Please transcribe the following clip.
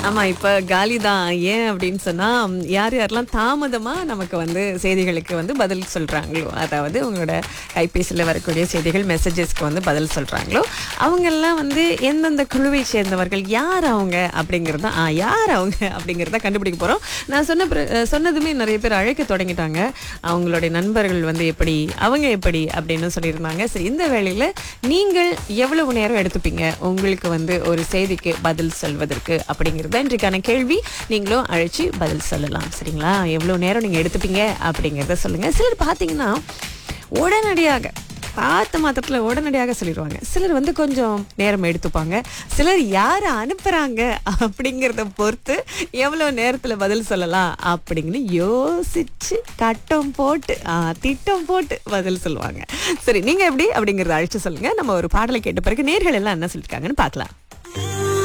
ஆமா இப்ப காலி தான் ஏன் அப்படின்னு சொன்னா ம், யார் யாரெல்லாம் தாமதமா நமக்கு வந்து செய்திகளுக்கு வந்து பதில் சொல்றாங்களோ அதாவது உங்களோட கைபேசியில் வரக்கூடிய செய்திகள் மெசேஜஸ்க்கு வந்து பதில் சொல்றாங்களோ அவங்கெல்லாம் வந்து எந்தெந்த குழுவை சேர்ந்தவர்கள் யார் அவங்க அப்படிங்கிறத ஆ யார் அவங்க அப்படிங்கிறத கண்டுபிடிக்க போறோம் நான் சொன்ன பிற- அஹ், சொன்னதுமே நிறைய பேர் அழைக்க தொடங்கிட்டாங்க அவங்களுடைய நண்பர்கள் வந்து எப்படி அவங்க எப்படி அப்படின்னு சொல்லியிருந்தாங்க சரி இந்த வேளையில நீங்கள் எவ்வளவு நேரம் எடுத்துப்பீங்க உங்களுக்கு வந்து ஒரு செய்திக்கு பதில் சொல்வதற்கு அப்படிங்கிறது தான் இன்றைக்கான கேள்வி நீங்களும் அழைச்சி பதில் சொல்லலாம் சரிங்களா எவ்வளவு நேரம் நீங்க எடுத்துப்பீங்க அப்படிங்கிறத சொல்லுங்க சிலர் பார்த்தீங்கன்னா உடனடியாக பார்த்த மாத்திரத்துல உடனடியாக சொல்லிடுவாங்க சிலர் வந்து கொஞ்சம் நேரம் எடுத்துப்பாங்க சிலர் யாரை அனுப்புறாங்க அப்படிங்கிறத பொறுத்து எவ்வளவு நேரத்துல பதில் சொல்லலாம் அப்படின்னு யோசிச்சு கட்டம் போட்டு ஆ, திட்டம் போட்டு பதில் சொல்லுவாங்க சரி நீங்க எப்படி அப்படிங்கறத அழைச்சு சொல்லுங்க நம்ம ஒரு பாடலை கேட்ட பிறகு நேர்கள் எல்லாம் என்ன சொல்லிருக்காங்கன்னு பார்க்கலாம்